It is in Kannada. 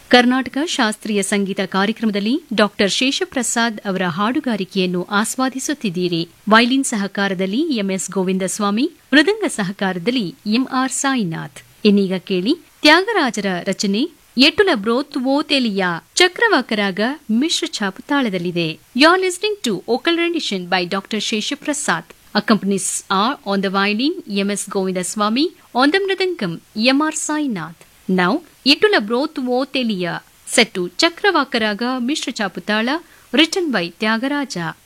ಕರ್ನಾಟಕ ಶಾಸ್ತ್ರೀಯ ಸಂಗೀತ ಕಾರ್ಯಕ್ರಮದಲ್ಲಿ ಡಾಕ್ಟರ್ ಶೇಷಪ್ರಸಾದ್ ಅವರ ಹಾಡುಗಾರಿಕೆಯನ್ನು ಆಸ್ವಾದಿಸುತ್ತಿದ್ದೀರಿ ವೈಲಿನ್ ಸಹಕಾರದಲ್ಲಿ ಎಂಎಸ್ ಗೋವಿಂದಸ್ವಾಮಿ ಮೃದಂಗ ಸಹಕಾರದಲ್ಲಿ ಎಂಆರ್ ಸಾಯಿನಾಥ್ ಇನ್ನೀಗ ಕೇಳಿ ತ್ಯಾಗರಾಜರ ರಚನೆ ಎಟುಲ ಬ್ರೋತ್ ಓ ತೆಲಿಯ ಚಕ್ರವಾಕರಾಗ ಮಿಶ್ರ ಛಾಪು ತಾಳದಲ್ಲಿದೆ you are listening to vocal rendition by doctor Sheshaprasad Accompanies are on the violin M.S. Govindaswamy, on the mridangam M.R. Sainath. Now, Itula Broth Vo Telia, set to Chakravakaraga Mishra Chaputala, written by Tyagaraja.